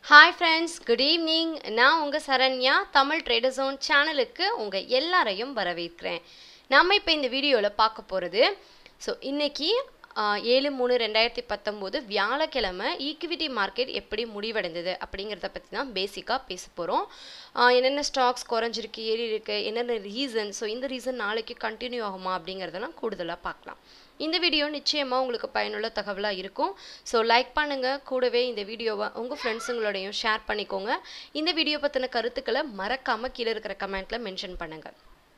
hi friends good evening நான் உங்கள் Saranya Tamil trader zone சேனலுக்கு உங்கள் எல்லாரையும் வரவேற்கிறேன் நம்ம இப்போ இந்த வீடியோவில் பார்க்க போகிறது ஸோ இன்னைக்கு ஆஹ், ஏழு மூணு ரெண்டாயிரத்தி பத்தொம்போது வியாழக்கிழமை ஈக்விட்டி மார்க்கெட் எப்படி முடிவடைந்தது அப்படிங்கிறத பற்றி தான் பேசிக்காக பேச போகிறோம் என்னென்ன ஸ்டாக்ஸ் குறைஞ்சிருக்கு ஏறி இருக்கு என்னென்ன ரீசன் ஸோ இந்த ரீசன் நாளைக்கு கண்டினியூ ஆகுமா அப்படிங்கிறதெல்லாம் கூடுதலாக பார்க்கலாம் இந்த வீடியோ நிச்சயமாக உங்களுக்கு பயனுள்ள தகவலாக இருக்கும் ஸோ லைக் பண்ணுங்கள் கூடவே இந்த வீடியோவை உங்கள் ஃப்ரெண்ட்ஸுங்களோடையும் ஷேர் பண்ணிக்கோங்க இந்த வீடியோ பற்றின கருத்துக்களை மறக்காமல் கீழே இருக்கிற கமெண்ட்டில் மென்ஷன் பண்ணுங்கள்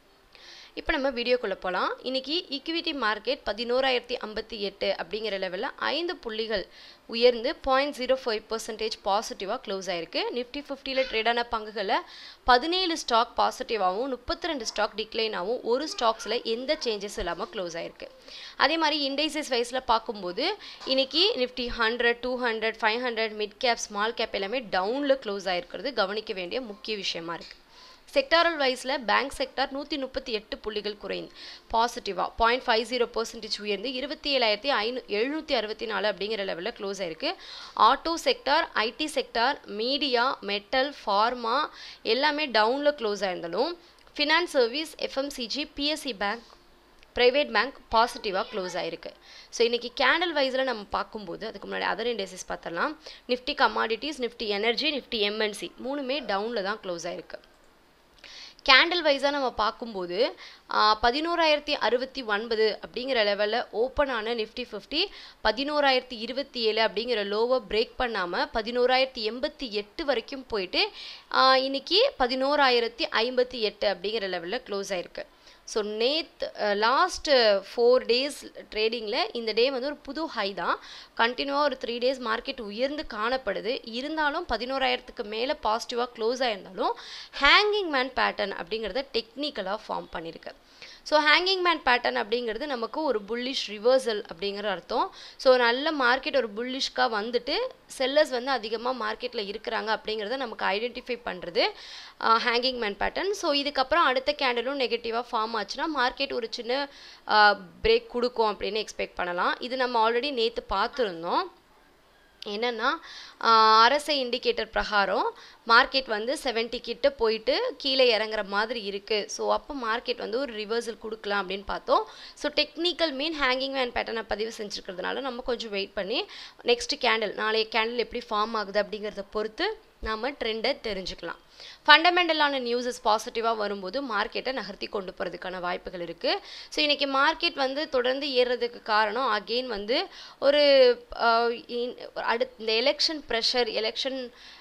இப்போ நம்ம வீடியோக்குள்ளே போகலாம் இன்னைக்கு ஈக்விட்டி மார்க்கெட் பதினோராயிரத்தி ஐம்பத்தி எட்டு அப்படிங்கிற லெவலில் ஐந்து புள்ளிகள் உயர்ந்து பாயிண்ட் ஜீரோ ஃபைவ் பர்சன்டேஜ் பாசிட்டிவாக க்ளோஸ் ஆயிருக்கு நிஃப்டி ஃபிஃப்டியில் ட்ரேடான பங்குகளில் பதினேழு ஸ்டாக் பாசிட்டிவாகவும் முப்பத்தி ரெண்டு ஸ்டாக் டிக்ளைனாகவும் ஒரு ஸ்டாக்ஸில் எந்த சேஞ்சஸ் இல்லாமல் க்ளோஸ் ஆயிருக்கு அதே மாதிரி இண்டைசஸ் வைஸில் பார்க்கும்போது இன்னைக்கு Nifty hundred two hundred five hundred mid cap small cap எல்லாமே டவுனில் க்ளோஸ் ஆயிருக்கிறது கவனிக்க வேண்டிய முக்கிய விஷயமா இருக்குது செக்டாரல் வைஸில் பேங்க் செக்டார் நூற்றி முப்பத்தி எட்டு புள்ளிகள் குறைந்து பாசிட்டிவாக பாயிண்ட் ஃபைவ் ஜீரோ பர்சன்டேஜ் உயர்ந்து இருபத்தி ஏழாயிரத்தி ஐநூ எழுநூற்றி அறுபத்தி நாலு அப்படிங்கிற லெவலில் க்ளோஸ் ஆயிருக்கு auto sector IT sector media metal pharma எல்லாமே டவுனில் க்ளோஸ் ஆயிருந்தாலும் finance service FMCG PSC bank private bank பாசிட்டிவாக க்ளோஸ் ஆயிருக்கு ஸோ இன்றைக்கி கேண்டல் வைஸில் நம்ம பார்க்கும்போது அதுக்கு முன்னாடி அதர் இண்டஸ்ட்ரீஸ் பார்த்தலாம் Nifty commodities Nifty energy Nifty MNC மூணுமே டவுனில் தான் க்ளோஸ் ஆயிருக்கு கேண்டில் வைஸாக நம்ம பார்க்கும்போது ஆஹ், பதினோராயிரத்தி அறுபத்தி ஒன்பது அப்படிங்கிற லெவலில் ஓப்பன் ஆன நிஃப்டி ஃபிஃப்டி பதினோராயிரத்தி இருபத்தி ஏழு அப்படிங்கிற லோவை பிரேக் பண்ணாமல் பதினோராயிரத்தி எண்பத்தி எட்டு வரைக்கும் போயிட்டு ஆஹ், இன்னைக்கு பதினோராயிரத்தி ஐம்பத்தி எட்டு அப்படிங்கிற லெவலில் க்ளோஸ் ஆயிருக்கு ஸோ நேத் லாஸ்ட் ஃபோர் டேஸ் ட்ரேடிங்கில் இந்த டே வந்து ஒரு புது ஹை தான் கண்டினியூவாக ஒரு த்ரீ டேஸ் மார்க்கெட் உயர்ந்து காணப்படுது இருந்தாலும் பதினோராயிரத்துக்கு மேலே பாசிட்டிவாக க்ளோஸ் ஆயிருந்தாலும் ஹேங்கிங் மேன் பேட்டர்ன் அப்படிங்கிறத டெக்னிக்கலாக ஃபார்ம் பண்ணியிருக்கு ஸோ ஹேங்கிங் மேன் பேட்டர்ன் அப்படிங்கிறது நமக்கு ஒரு புல்லிஷ் ரிவர்சல் அப்படிங்கிற அர்த்தம் ஸோ நல்ல மார்க்கெட் ஒரு புல்லிஷ்காக வந்துட்டு செல்லர்ஸ் வந்து அதிகமாக மார்க்கெட்டில் இருக்கிறாங்க அப்படிங்கிறத நமக்கு ஐடென்டிஃபை பண்ணுறது ஹேங்கிங் மேன் பேட்டர்ன் ஸோ இதுக்கப்புறம் அடுத்த கேண்டலும் நெகட்டிவாக ஃபார்ம் ஆச்சுன்னா மார்க்கெட் ஒரு சின்ன பிரேக் கொடுக்கும் அப்படின்னு எக்ஸ்பெக்ட் பண்ணலாம் இது நம்ம ஆல்ரெடி நேற்று பார்த்துருந்தோம் என்னன்னா அரசை இண்டிகேட்டர் பிரகாரம் மார்க்கெட் வந்து 70 கிட்ட போயிட்டு கீழே இறங்குற மாதிரி இருக்குது ஸோ அப்போ மார்க்கெட் வந்து ஒரு ரிவர்சல் கொடுக்கலாம் அப்படின்னு பார்த்தோம் so technical mean hanging man பேட்டர்னை பதிவு செஞ்சுருக்கிறதுனால நம்ம கொஞ்சம் வெயிட் பண்ணி நெக்ஸ்ட் கேண்டில் நாளைய கேண்டில் எப்படி ஃபார்ம் ஆகுது அப்படிங்கிறத பொறுத்து நாம ட்ரெண்டை தெரிஞ்சுக்கலாம் ஃபண்டமெண்டலான நியூஸஸ் பாசிட்டிவாக வரும்போது மார்க்கெட்டை நகர்த்தி கொண்டு போகிறதுக்கான வாய்ப்புகள் இருக்குது ஸோ இன்றைக்கி மார்க்கெட் வந்து தொடர்ந்து ஏறுறதுக்கு காரணம் அகெயின் வந்து ஒரு ஆஹ், இன்- அடுத் இந்த எலெக்ஷன் ப்ரெஷர் எலெக்ஷன்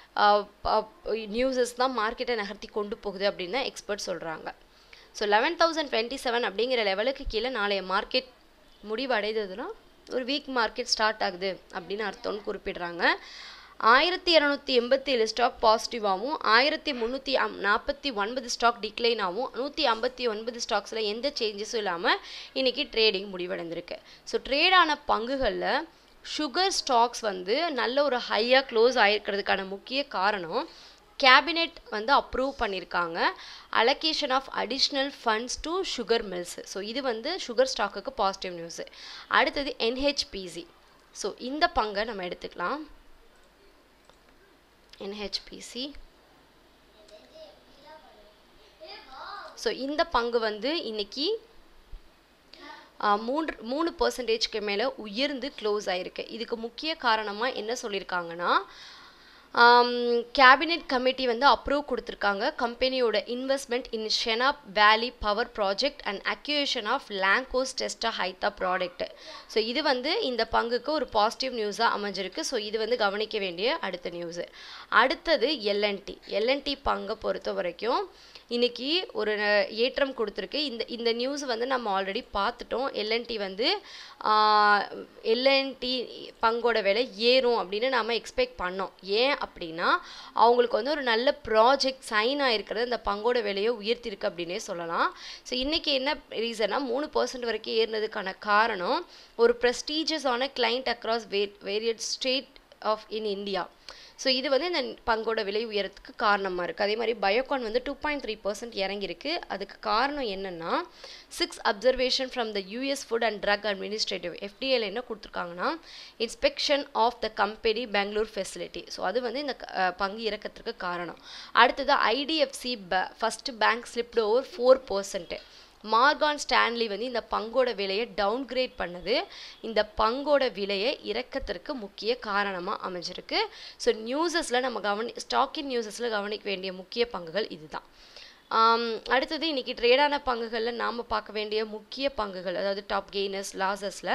நியூஸஸ் தான் மார்க்கெட்டை நகர்த்தி கொண்டு போகுது அப்படின்னு தான் எக்ஸ்பர்ட் சொல்கிறாங்க so eleven thousand twenty seven அப்படிங்கிற லெவலுக்கு கீழே நாளைய மார்க்கெட் முடிவடைந்ததுன்னா ஒரு வீக் மார்க்கெட் ஸ்டார்ட் ஆகுது அப்படின்னு அர்த்தம்னு குறிப்பிடுறாங்க ஆயிரத்தி இரநூத்தி எண்பத்தி ஏழு ஸ்டாக் பாசிட்டிவாகவும் ஆயிரத்தி முந்நூற்றி அம் நாற்பத்தி ஒன்பது ஸ்டாக் டிக்ளைனாகவும் நூற்றி ஐம்பத்தி ஒன்பது ஸ்டாக்ஸில் எந்த சேஞ்சஸும் இல்லாமல் இன்னைக்கு ட்ரேடிங் முடிவடைந்திருக்கு ஸோ ட்ரேடான பங்குகளில் சுகர் ஸ்டாக்ஸ் வந்து நல்ல ஒரு ஹையாக க்ளோஸ் ஆகிருக்கிறதுக்கான முக்கிய காரணம் கேபினெட் வந்து அப்ரூவ் பண்ணியிருக்காங்க allocation of additional funds to sugar mills so இது வந்து சுகர் ஸ்டாக்குக்கு பாசிட்டிவ் நியூஸு அடுத்தது என்ஹெச்பிசி ஸோ இந்த பங்கை நம்ம எடுத்துக்கலாம் என்ஹெச்பிசி ஸோ இந்த பங்கு வந்து இன்னைக்கு ஆ, மூன்று மூணு பர்சன்டேஜ்க்கு மேலே உயர்ந்து க்ளோஸ் ஆயிருக்கு இதுக்கு முக்கிய காரணமாக என்ன சொல்லியிருக்காங்கன்னா கேபினெட் கமிட்டி வந்து அப்ரூவ் கொடுத்துருக்காங்க கம்பெனியோட investment in Chenab valley power project and acquisition of Lanco Teesta hydro product so இது வந்து இந்த பங்குக்கு ஒரு பாசிட்டிவ் நியூஸாக அமைஞ்சிருக்கு ஸோ இது வந்து கவனிக்க வேண்டிய அடுத்த நியூஸு அடுத்தது எல்என்டி எல்என்டி பங்கை பொறுத்த வரைக்கும் இன்னைக்கு ஒரு ந- ஏற்றம் கொடுத்துருக்கு இந்த இந்த நியூஸ் வந்து நம்ம ஆல்ரெடி பார்த்துட்டோம் எல்என்டி வந்து எல்என்டி பங்கோட விலை ஏறும் அப்படின்னு நாம எக்ஸ்பெக்ட் பண்ணோம் ஏன் அப்படின்னா அவங்களுக்கு வந்து ஒரு நல்ல ப்ராஜெக்ட் சைன் ஆயிருக்கிறது அந்த பங்கோட விலையை உயர்த்திருக்கு அப்படின்னே சொல்லலாம் ஸோ இன்னைக்கு என்ன ரீசனா மூணு பர்சன்ட் வரைக்கும் ஏறினதுக்கான காரணம் ஒரு ப்ரெஸ்டீஜியஸான கிளைண்ட் அக்ராஸ் வே various state of in India so இது வந்து இந்த பங்கோட விலை உயரத்துக்கு காரணமாக இருக்குது அதே மாதிரி பயோகான் வந்து டூ பாயிண்ட் த்ரீ பர்சன்ட் இறங்கியிருக்கு அதுக்கு காரணம் என்னென்னா six observation from the US food and drug administrative எஃப்டிஏல என்ன கொடுத்துருக்காங்கன்னா inspection of the company Bangalore facility so அது வந்து இந்த பங்கு இறக்கத்திற்கு காரணம் அடுத்தது ஐடிஎஃப்சி ப first bank slipped over four percent Morgan Stanley வந்து இந்த பங்கோட விலையை டவுன்கிரேட் பண்ணுது இந்த பங்கோட விலையை இறக்கத்திற்கு முக்கிய காரணமாக அமைஞ்சிருக்கு ஸோ நியூஸஸில் நம்ம கவனி ஸ்டாக்கின் நியூஸஸில் கவனிக்க வேண்டிய முக்கிய பங்குகள் இதுதான் அடுத்தது இன்றைக்கி ட்ரேடான பங்குகளில் நாம் பார்க்க வேண்டிய முக்கிய பங்குகள் அதாவது டாப் கெய்னர்ஸ் லாசஸில்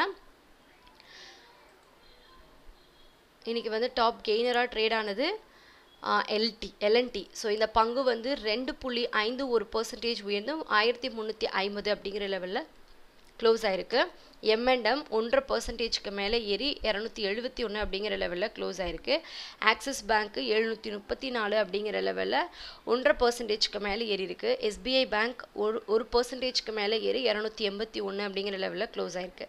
இன்றைக்கி வந்து டாப் கெய்னராக ட்ரேட் ஆனது எல்டி எல்என்டி ஸோ இந்த பங்கு வந்து ரெண்டு புள்ளி ஐந்து ஒரு பர்சன்டேஜ் உயர்ந்து ஆயிரத்தி முந்நூற்றி ஐம்பது அப்படிங்கிற லெவலில் க்ளோஸ் ஆயிருக்கு எம்என்டம் ஒன்றரை பர்சன்டேஜ்க்கு மேலே ஏறி இரநூத்தி எழுபத்தி ஒன்று அப்படிங்கிற லெவலில் க்ளோஸ் ஆயிருக்கு ஆக்சிஸ் பேங்க்கு எழுநூற்றி முப்பத்தி நாலு அப்படிங்கிற லெவலில் ஒன்றரை பர்சன்டேஜ்க்கு மேலே ஏறி இருக்கு எஸ்பிஐ பேங்க் ஒரு ஒரு பர்சன்டேஜ்க்கு மேலே ஏறி இரநூத்தி எண்பத்தி ஒன்று அப்படிங்கிற லெவலில் க்ளோஸ் ஆயிருக்கு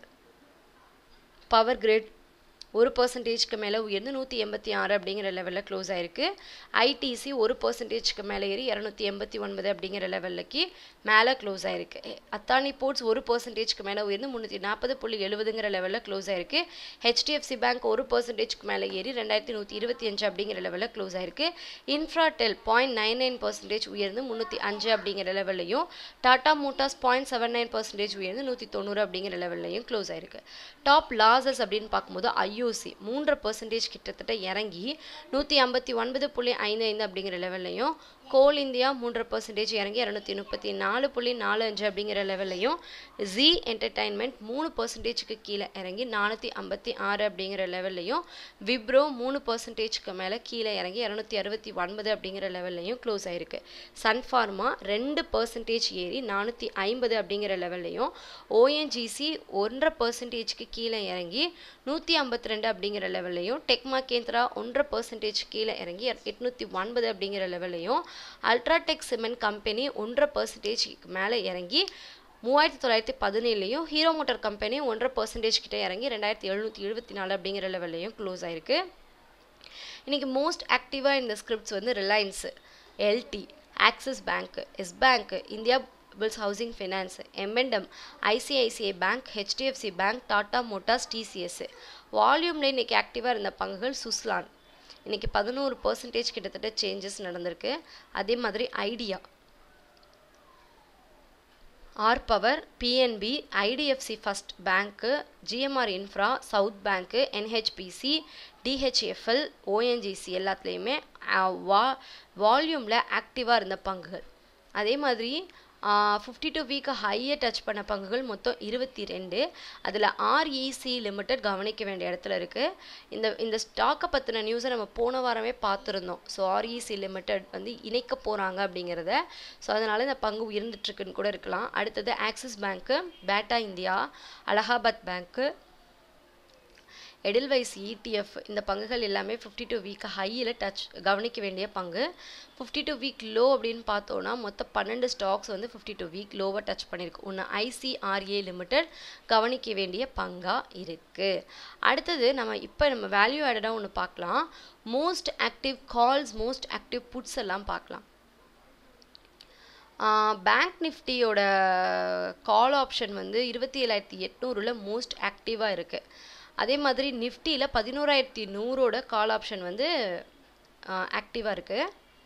பவர் கிரிட் ஒரு பர்சன்டேஜ்க்கு மேலே உயர்ந்து நூற்றி எண்பத்தி ஆறு அப்படிங்கிற லெவலில் க்ளோஸ் ஆயிருக்கு ஐடிசி ஒரு பர்சன்டேஜ்க்கு மேலே ஏறி இரநூத்தி எண்பத்தி ஒன்பது அப்படிங்கிற லெவலுக்கு மேலே க்ளோஸ் ஆயிருக்கு அத்தானி போர்ட்ஸ் ஒரு பர்சன்டேஜ்க்கு மேலே உயர்ந்து முந்நூற்றி நாற்பது புள்ளி எழுபதுங்கிற லெவலில் க்ளோஸ் ஆயிருக்கு ஹெச்டிஎஃப்சி பேங்க் ஒரு பர்சன்டேஜ்க்கு மேலே ஏறி ரெண்டாயிரத்தி நூற்றி இருபத்தி அஞ்சு அப்படிங்கிற லெவலில் க்ளோஸ் ஆயிருக்கு Infratel point nine nine percentage உயர்ந்து முந்நூற்றி அஞ்சு அப்படிங்கிற லெவல்லையும் Tata Motors point seven nine percentage உயர்ந்து நூற்றி தொண்ணூறு அப்படிங்கிற லெவல்லையும் க்ளோஸ் ஆயிருக்கு டாப் லாசஸ் அப்படின்னு பார்க்கும்போது ஐஓசி மூன்றரை பர்சன்டேஜ் கிட்டத்தட்ட இறங்கி நூற்றி ஐம்பத்தி ஒன்பது புள்ளி ஐந்து ஐந்து அப்படிங்கிற லெவல்லையும் கோல் இந்தியா மூன்றரை பர்சன்டேஜ் இறங்கி இரநூத்தி முப்பத்தி நாலு புள்ளி நாலு அஞ்சு அப்படிங்கிற லெவல்லையும் ஜி என்டர்டைன்மெண்ட் மூணு பர்சன்டேஜ்க்கு கீழே இறங்கி நானூற்றி ஐம்பத்தி ஆறு அப்படிங்கிற லெவல்லையும் விப்ரோ மூணு பர்சன்டேஜ்க்கு மேலே கீழே இறங்கி இரநூத்தி அறுபத்தி ஒன்பது அப்படிங்கிற லெவல்லையும் க்ளோஸ் ஆயிருக்கு சன்ஃபார்மா ரெண்டு பர்சன்டேஜ் ஏறி நானூற்றி ஐம்பது அப்படிங்கிற லெவல்லையும் ஓஎன்ஜிசி ஒன்றரை பர்சன்டேஜ்க்கு கீழே இறங்கி நூற்றி ஐம்பத்தி ரெண்டு அப்படிங்கிற லெவல்லையும் டெக்மா கேந்திரா ஒன்றரை பர்சன்டேஜ் கீழே இறங்கி எட்நூற்றி ஒன்பது அப்படிங்கிற லெவல்லையும் அல்ட்ராடெக் சிமெண்ட் கம்பெனி ஒன்றரை பர்சன்டேஜ் மேலே இறங்கி மூவாயிரத்தி தொள்ளாயிரத்தி பதினேழுலையும் ஹீரோ மோட்டார் கம்பெனி ஒன்றரை பர்சன்டேஜ் கிட்ட இறங்கி ரெண்டாயிரத்தி எழுநூற்றி எழுபத்தி நாலு அப்படிங்கிற லெவல்லையும் க்ளோஸ் ஆயிருக்கு இன்றைக்கி மோஸ்ட் ஆக்டிவாக இந்த ஸ்கிரிப்ட்ஸ் வந்து Reliance LT Axis bank Yes bank India bulls housing finance எம்என்டம் ICICI bank HDFC bank Tata Motors TCS வால்யூமில் இன்றைக்கி ஆக்டிவாக இருந்த பங்குகள் சுஸ்லான் இன்றைக்கி பதினோரு பர்சன்டேஜ் கிட்டத்தட்ட சேஞ்சஸ் நடந்திருக்கு அதே மாதிரி Idea R power PNB IDFC first bank GMR infra South bank NHPC DHFL ONGC எல்லாத்துலேயுமே வா வால்யூமில் ஆக்டிவாக இருந்த பங்குகள் அதே மாதிரி ஃபிஃப்டி டூ வீக் ஹையை டச் பண்ண பங்குகள் மொத்தம் இருபத்தி ரெண்டு அதில் ஆர்இசி லிமிடெட் கவனிக்க வேண்டிய இடத்துல இருக்குது இந்த இந்த ஸ்டாக்கை பற்றின நியூஸை நம்ம போன வாரமே பார்த்துருந்தோம் ஸோ ஆர்இசி லிமிடெட் வந்து இணைக்க போகிறாங்க அப்படிங்கிறத ஸோ அதனால் இந்த பங்கு உயர்ந்துட்டுருக்குன்னு கூட இருக்கலாம் அடுத்தது Axis bank Bata India Allahabad bank Edelweiss ETF இந்த பங்குகள் எல்லாமே ஃபிஃப்டி டூ வீக் ஹையில் டச் கவனிக்க வேண்டிய பங்கு ஃபிஃப்டி டூ வீக் லோ அப்படின்னு பார்த்தோன்னா மொத்தம் பன்னெண்டு ஸ்டாக்ஸ் வந்து ஃபிஃப்டி டூ வீக் லோவாக டச் பண்ணியிருக்கு ஒன்று ஐசிஆர்ஏ லிமிடெட் கவனிக்க வேண்டிய பங்காக இருக்குது அடுத்தது நம்ம இப்போ நம்ம வேல்யூ ஆடடாக ஒன்று பார்க்கலாம் most active calls most active puts எல்லாம் பார்க்கலாம் பேங்க் நிஃப்டியோட கால் ஆப்ஷன் வந்து இருபத்தி ஏழாயிரத்தி எட்நூறில் மோஸ்ட் ஆக்டிவாக இருக்குது அதே மாதிரி நிஃப்டியில் பதினோராயிரத்தி நூறோட கால் ஆப்ஷன் வந்து ஆக்டிவாக இருக்குது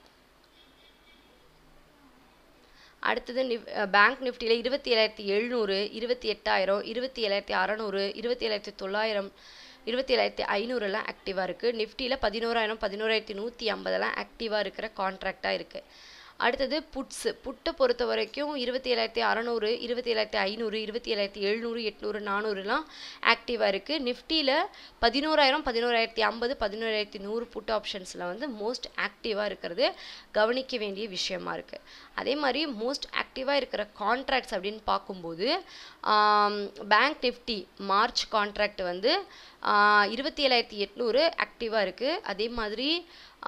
அடுத்தது நிஃப் பேங்க் நிஃப்டியில் இருபத்தி ஏழாயிரத்தி எழுநூறு இருபத்தி எட்டாயிரம் இருபத்தி ஏழாயிரத்தி அறநூறு இருபத்தி ஏழாயிரத்தி தொள்ளாயிரம் இருபத்தி ஏழாயிரத்தி ஐநூறுலாம் ஆக்டிவாக இருக்குது நிஃப்டியில் பதினோராயிரம் பதினோராயிரத்தி நூற்றி ஐம்பதெல்லாம் ஆக்டிவாக இருக்கிற கான்ட்ராக்டாக இருக்குது அடுத்தது புட்ஸு புட்டை பொறுத்த வரைக்கும் இருபத்தி ஏழாயிரத்தி அறநூறு இருபத்தி ஏழாயிரத்தி ஐநூறு இருபத்தி ஏழாயிரத்தி எழுநூறு எட்நூறு நானூறுலாம் ஆக்டிவாக இருக்குது நிஃப்டியில் பதினோராயிரம் பதினோராயிரத்தி ஐம்பது பதினோராயிரத்தி நூறு புட் ஆப்ஷன்ஸில் வந்து மோஸ்ட் ஆக்டிவாக இருக்கிறது கவனிக்க வேண்டிய விஷயமா இருக்குது அதே மாதிரி மோஸ்ட் ஆக்டிவாக இருக்கிற கான்ட்ராக்ட்ஸ் அப்படின்னு பார்க்கும்போது பேங்க் நிஃப்டி மார்ச் கான்ட்ராக்ட் வந்து இருபத்தி ஏழாயிரத்தி எட்நூறு ஆக்டிவாக இருக்குது அதே மாதிரி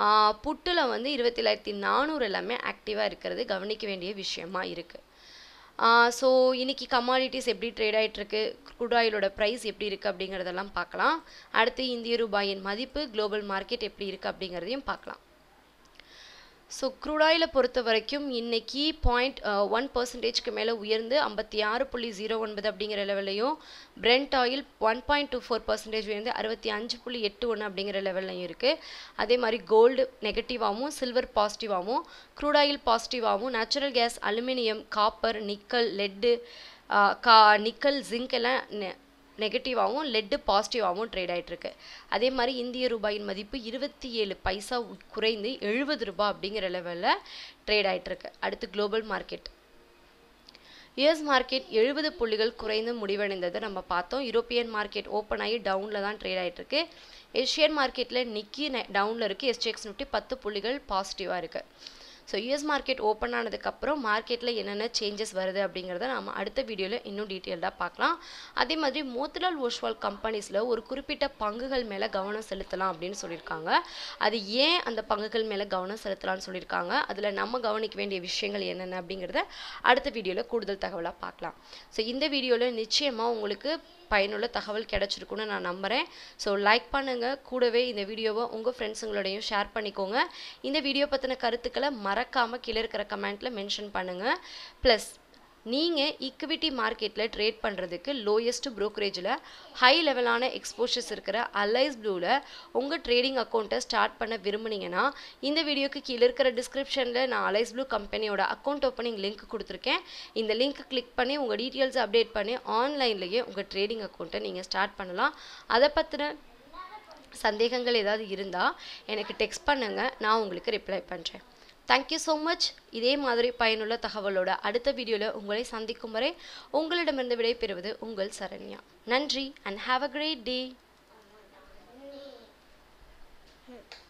புட்டில் வந்து இருபத்தி ஏழாயிரத்தி நானூறு எல்லாமே ஆக்டிவாக இருக்கிறது கவனிக்க வேண்டிய விஷயமா இருக்குது ஸோ இன்னைக்கு கமாடிட்டிஸ் எப்படி ட்ரேட் ஆகிட்டுருக்கு க்ரூட் ஆயிலோட ப்ரைஸ் எப்படி இருக்குது அப்படிங்கிறதெல்லாம் பார்க்கலாம் அடுத்து இந்திய ரூபாயின் மதிப்பு குளோபல் மார்க்கெட் எப்படி இருக்குது அப்படிங்கிறதையும் பார்க்கலாம் ஸோ க்ரூடாயில் பொறுத்த வரைக்கும் இன்னைக்கு பாயிண்ட் ஒன் பர்சன்டேஜ்க்கு மேலே உயர்ந்து ஐம்பத்தி ஆறு புள்ளி ஜீரோ ஒன்பது அப்படிங்கிற லெவல்லையும் Brent oil one point two four percentage உயர்ந்து அறுபத்தி அஞ்சு புள்ளி எட்டு ஒன்று அப்படிங்கிற லெவல்லையும் இருக்குது அதே மாதிரி கோல்டு நெகட்டிவாகவும் சில்வர் பாசிட்டிவாகவும் க்ரூட் ஆயில் பாசிட்டிவாகவும் natural gas aluminium copper nickel lead கா நிக்கல் ஜிங்க் எல்லாம் நெகட்டிவாகவும் லெட்டு பாசிட்டிவாகவும் ட்ரேட் ஆகிட்டுருக்கு அதே மாதிரி இந்திய ரூபாயின் மதிப்பு இருபத்தி ஏழு பைசா குறைந்து எழுபது ரூபாய் அப்படிங்கிற லெவலில் ட்ரேட் ஆகிட்டுருக்கு அடுத்து குளோபல் மார்க்கெட் யுஎஸ் மார்க்கெட் எழுபது புள்ளிகள் குறைந்து முடிவடைந்ததை நம்ம பார்த்தோம் யூரோப்பியன் மார்க்கெட் ஓப்பன் ஆகி டவுனில் தான் ட்ரேட் ஆகிட்டுருக்கு ஏஷியன் மார்க்கெட்டில் நிக்கி டவுனில் இருக்குது எஸ்டிஎக்ஸ் நிஃப்டி பத்து புள்ளிகள் பாசிட்டிவாக இருக்குது ஸோ யூஎஸ் மார்க்கெட் ஓப்பன் ஆனதுக்கப்புறம் மார்க்கெட்டில் என்னென்ன சேஞ்சஸ் வருது அப்படிங்கிறத நம்ம அடுத்த வீடியோவில் இன்னும் டீட்டெயில்டாக பார்க்கலாம் அதே மாதிரி மோத்திலால் ஓஷ்வால் கம்பெனிஸில் ஒரு குறிப்பிட்ட பங்குகள் மேலே கவனம் செலுத்தலாம் அப்படின்னு சொல்லியிருக்காங்க அது ஏன் அந்த பங்குகள் மேலே கவனம் செலுத்தலாம்னு சொல்லியிருக்காங்க அதில் நம்ம கவனிக்க வேண்டிய விஷயங்கள் என்னென்ன அப்படிங்கிறத அடுத்த வீடியோவில் கூடுதல் தகவலாக பார்க்கலாம் ஸோ இந்த வீடியோவில் நிச்சயமாக உங்களுக்கு பயனுள்ள தகவல் கிடச்சிருக்குன்னு நான் நம்புகிறேன் ஸோ லைக் பண்ணுங்கள் கூடவே இந்த வீடியோவை உங்கள் ஃப்ரெண்ட்ஸுங்களோடையும் ஷேர் பண்ணிக்கோங்க இந்த வீடியோ பற்றின கருத்துக்களை மறக்காமல் கீழே இருக்கிற கமெண்ட்டில் மென்ஷன் பண்ணுங்கள் ப்ளஸ் நீங்கள் ஈக்விட்டி மார்க்கெட்டில் ட்ரேட் பண்ணுறதுக்கு லோயஸ்ட் ப்ரோக்கரேஜில் ஹை லெவலான எக்ஸ்போஷர்ஸ் இருக்கிற அலைஸ் ப்ளூவில் உங்கள் ட்ரேடிங் அக்கௌண்ட்டை ஸ்டார்ட் பண்ண விரும்புனீங்கன்னா இந்த வீடியோக்கு கீழே இருக்கிற டிஸ்கிரிப்ஷனில் நான் அலைஸ் ப்ளூ கம்பெனியோட அக்கௌண்ட் ஓப்பனிங் லிங்க் கொடுத்துருக்கேன் இந்த லிங்க் கிளிக் பண்ணி உங்கள் டீட்டெயில்ஸ் அப்டேட் பண்ணி ஆன்லைன்லேயே உங்கள் ட்ரேடிங் அக்கௌண்ட்டை நீங்கள் ஸ்டார்ட் பண்ணலாம் அதை பற்றின சந்தேகங்கள் ஏதாவது இருந்தால் எனக்கு டெக்ஸ்ட் பண்ணுங்கள் நான் உங்களுக்கு ரிப்ளை பண்ணுறேன் தேங்க்யூ ஸோ மச் இதே மாதிரி பயனுள்ள தகவலோட அடுத்த வீடியோவில் உங்களை சந்திக்கும் வரை உங்களிடமிருந்து விடைபெறுவது உங்கள் சரண்யா நன்றி and have a great day